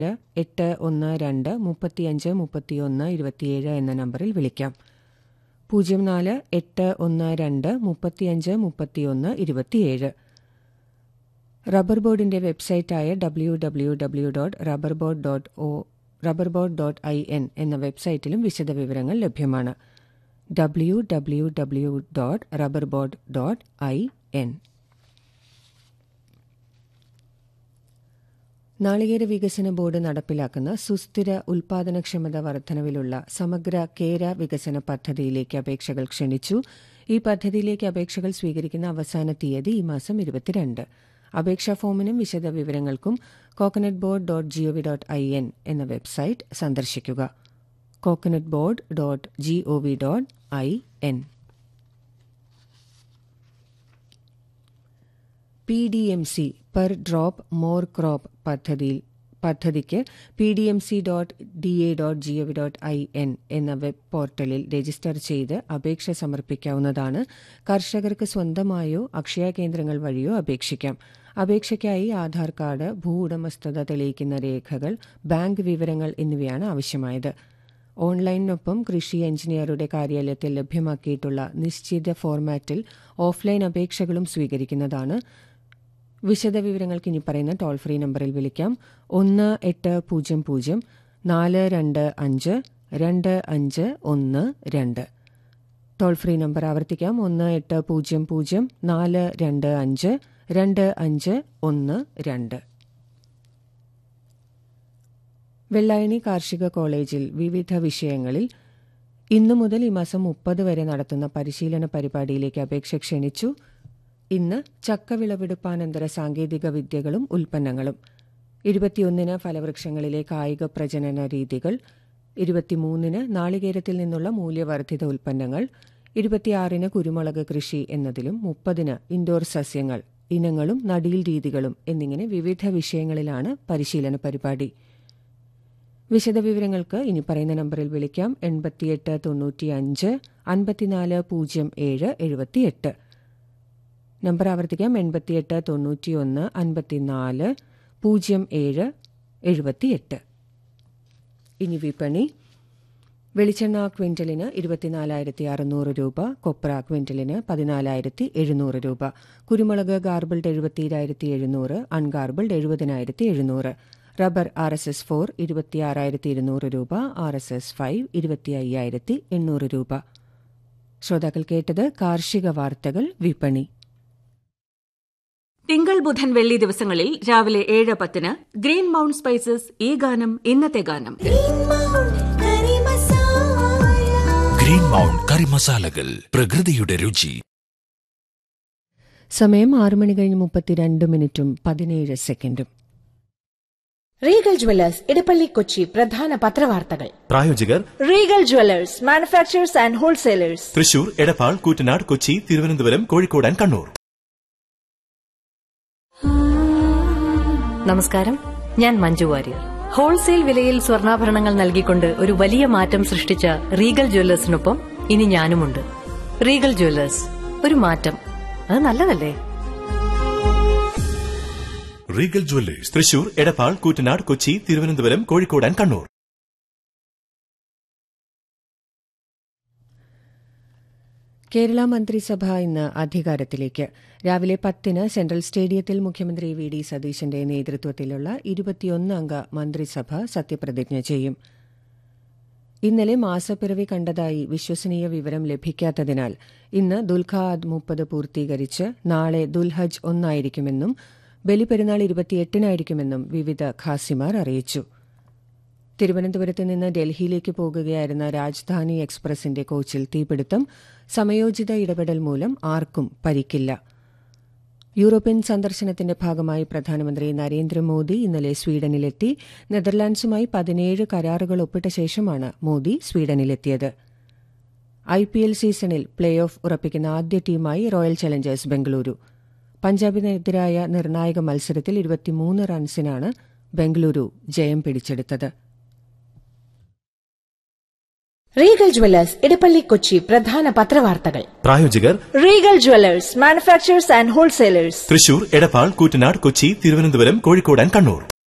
എട്ട് ഒന്ന് രണ്ട് മുപ്പത്തിയഞ്ച് മുപ്പത്തിയൊന്ന് ഇരുപത്തിയേഴ് എന്ന നമ്പറിൽ വിളിക്കാം പൂജ്യം നാല് എട്ട് ഒന്ന് രണ്ട് മുപ്പത്തിയഞ്ച് മുപ്പത്തിയൊന്ന് ഇരുപത്തിയേഴ് റബ്ബർ ബോർഡിന്റെ വെബ്സൈറ്റായ W W W dot rubber board dot O rubber board dot I N എന്ന വെബ്സൈറ്റിലും വിശദവിവരങ്ങൾ ലഭ്യമാണ് W W W dot rubber board dot I N നാളികേര വികസന ബോർഡ് നടപ്പിലാക്കുന്ന സുസ്ഥിര ഉൽപാദനക്ഷമത വർധനവിലുള്ള സമഗ്ര കേര വികസന പദ്ധതിയിലേക്ക് അപേക്ഷകൾ ക്ഷണിച്ചു ഈ പദ്ധതിയിലേക്ക് അപേക്ഷകൾ സ്വീകരിക്കുന്ന അവസാന തീയതി ഈ മാസം ഇരുപത്തിരണ്ട് അപേക്ഷാ ഫോമിനും വിശദ വിവരങ്ങൾക്കും coconut board dot G O V dot I N എന്ന വെബ്സൈറ്റ് സന്ദർശിക്കുക coconut board dot G O V dot I N P D M C per drop more crop പദ്ധതിയിൽ പദ്ധതിക്ക് P D M C dot D A dot G O V dot I N എന്ന web portal register ചെയ്ത് അപേക്ഷ സമർപ്പിക്കാവുന്നതാണ് കർഷകർക്ക് സ്വന്തമായോ അക്ഷയ കേന്ദ്രങ്ങൾ വഴിയോ അപേക്ഷിക്കാം അപേക്ഷയ്ക്കായി Aadhaar card ഭൂ ഉടമസ്ഥത തെളിയിക്കുന്ന രേഖകൾ ബാങ്ക് വിവരങ്ങൾ എന്നിവയാണ് ആവശ്യമായത് ഓൺലൈനിനൊപ്പം കൃഷി എഞ്ചിനീയറുടെ കാര്യാലയത്തിൽ ലഭ്യമാക്കിയിട്ടുള്ള നിശ്ചിത ഫോർമാറ്റിൽ ഓഫ്ലൈൻ അപേക്ഷകളും സ്വീകരിക്കുന്നതാണ് വിശദവിവരങ്ങൾക്ക് ഇനി പറയുന്ന ടോൾ ഫ്രീ നമ്പറിൽ വിളിക്കാം ഒന്ന് എട്ട് പൂജ്യം പൂജ്യം നാല് രണ്ട് അഞ്ച് രണ്ട് അഞ്ച് ഒന്ന് രണ്ട് ടോൾ ഫ്രീ നമ്പർ ആവർത്തിക്കാം ഒന്ന് എട്ട് പൂജ്യം പൂജ്യം നാല് രണ്ട് അഞ്ച് രണ്ട് അഞ്ച് ഒന്ന് രണ്ട് വെള്ളായണി കാർഷിക കോളേജിൽ വിവിധ വിഷയങ്ങളിൽ ഇന്നു മുതൽ ഈ മാസം മുപ്പത് വരെ നടത്തുന്ന പരിശീലന പരിപാടിയിലേക്ക് അപേക്ഷ ക്ഷണിച്ചു ഇന്ന് ചക്ക വിളവെടുപ്പാനന്തര സാങ്കേതിക വിദ്യകളും ഉൽപ്പന്നങ്ങളും ഇരുപത്തിയൊന്നിന് ഫലവൃക്ഷങ്ങളിലെ കായിക പ്രജനന രീതികൾ ഇരുപത്തിമൂന്നിന് നാളികേരത്തിൽ നിന്നുള്ള മൂല്യവർദ്ധിത ഉൽപ്പന്നങ്ങൾ ഇരുപത്തിയാറിന് കുരുമുളക് കൃഷി എന്നതിലും മുപ്പതിന് ഇൻഡോർ സസ്യങ്ങൾ ഇനങ്ങളും നടീൽ രീതികളും എന്നിങ്ങനെ വിവിധ വിഷയങ്ങളിലാണ് പരിശീലന പരിപാടി വിശദവിവരങ്ങൾക്ക് ഇനി പറയുന്ന നമ്പറിൽ വിളിക്കാം എൺപത്തിയെട്ട് തൊണ്ണൂറ്റിയഞ്ച് അൻപത്തിനാല് പൂജ്യം ഏഴ് എഴുപത്തിയെട്ട് നമ്പർ ആവർത്തിക്കാം എൺപത്തിയെട്ട് തൊണ്ണൂറ്റിയൊന്ന് അൻപത്തിനാല് പൂജ്യം ഏഴ് എഴുപത്തിയെട്ട് ഇനി വിപണി വെളിച്ചെണ്ണ ക്വിന്റലിന് ഇരുപത്തിനാലായിരത്തി അറുന്നൂറ് രൂപ കൊപ്ര ക്വിന്റലിന് പതിനാലായിരത്തി എഴുന്നൂറ് രൂപ കുരുമുളക് ഗാർബിൾഡ് എഴുപത്തിയേഴായിരത്തി എഴുന്നൂറ് അൺഗാർബിൾഡ് എഴുപതിനായിരത്തി എഴുന്നൂറ് rubber R S S four ഇരുപത്തിയാറായിരത്തി ഇരുന്നൂറ് രൂപ ആർ എസ് എസ് ഫൈവ് ഇരുപത്തി അയ്യായിരത്തി എണ്ണൂറ് രൂപ ശ്രോതാക്കൾ കേട്ടത് കാർഷിക വാർത്തകൾ വിപണി തിങ്കൾ ബുധൻ വെള്ളി ദിവസങ്ങളിൽ രാവിലെ ഏഴ് പത്തിന് ഗ്രീൻ മൗണ്ട് സ്പൈസസ് ഈ ഗാനം ഇന്നത്തെ ഗാനം ഗ്രീൻ മൗണ്ട് കറി മസാലകൾ പ്രകൃതിയുടെ രുചി സമയം ആറ് മണി കഴിഞ്ഞ് മുപ്പത്തിരണ്ട് മിനിറ്റും പതിനേഴ് സെക്കൻഡും റീഗൽ ജ്വല്ലേഴ്സ് ഇടപ്പള്ളി കൊച്ചി പ്രധാന പത്രവാർത്തകൾ പ്രായോജകർ Regal jewellers manufacturers and wholesalers Thrissur Edappal Koottanad Kochi Thiruvananthapuram Kozhikode and Kannur നമസ്കാരം ഞാൻ മഞ്ജു വാര്യർ ഹോൾസെയിൽ വിലയിൽ സ്വർണ്ണാഭരണങ്ങൾ നൽകിക്കൊണ്ട് ഒരു വലിയ മാറ്റം സൃഷ്ടിച്ച റീഗൽ ജ്വല്ലേഴ്സിനൊപ്പം ഇനി ഞാനുമുണ്ട് റീഗൽ ജ്വല്ലേഴ്സ് ഒരു മാറ്റം അത് നല്ലതല്ലേ Regal jewellers Thrissur Edappal Koottanad Kochi Thiruvananthapuram Kozhikode and Kannur Kerala മന്ത്രിസഭ ഇന്ന് അധികാരത്തിലേക്ക് രാവിലെ പത്തിന് സെൻട്രൽ സ്റ്റേഡിയത്തിൽ മുഖ്യമന്ത്രി വി ഡി സതീശന്റെ നേതൃത്വത്തിലുള്ള ഇരുപത്തിയൊന്ന് അംഗ മന്ത്രിസഭ സത്യപ്രതിജ്ഞ ചെയ്യും ഇന്നലെ മാസപ്പിറവി കണ്ടതായി വിശ്വസനീയ വിവരം ലഭിക്കാത്തതിനാൽ ഇന്ന് ദുൽഖാദ് മുപ്പത് പൂർത്തീകരിച്ച് നാളെ ദുൽഹജ് ഒന്നായിരിക്കുമെന്നും ബലിപെരുന്നാൾ ഇരുപത്തിയെട്ടിനായിരിക്കുമെന്നും വിവിധ ഖാസിമാർ അറിയിച്ചു തിരുവനന്തപുരത്ത് നിന്ന് ഡൽഹിയിലേക്ക് പോകുകയായിരുന്ന രാജധാനി എക്സ്പ്രസിന്റെ കോച്ചിൽ തീപിടുത്തം സമയോചിത ഇടപെടൽ മൂലം ആർക്കും പരിക്കില്ല യൂറോപ്യൻ സന്ദർശനത്തിന്റെ ഭാഗമായി പ്രധാനമന്ത്രി നരേന്ദ്രമോദി ഇന്നലെ സ്വീഡനിലെത്തി നെതർലാൻഡ്സുമായി പതിനേഴ് കരാറുകൾ ഒപ്പിട്ട ശേഷമാണ് മോദി സ്വീഡനിലെത്തിയത് ഐ പി എൽ സീസണിൽ പ്ലേ ഓഫ് ഉറപ്പിക്കുന്ന ആദ്യ ടീമായി റോയൽ ചലഞ്ചേഴ്സ് ബംഗളൂരു പഞ്ചാബിനെതിരായ നിർണായക മത്സരത്തിൽ ഇരുപത്തിമൂന്ന് റൺസിനാണ് ബംഗളൂരു ജയം പിടിച്ചെടുത്തത് റീഗൽ ജ്വല്ലേഴ്സ് ഇടപ്പള്ളി കൊച്ചി പ്രധാന പത്രവാർത്തകൾ പ്രായോജകർ Regal jewellers manufacturers and wholesalers Thrissur Edappal Koottanad Kochi Thiruvananthapuram Kozhikode and Kannur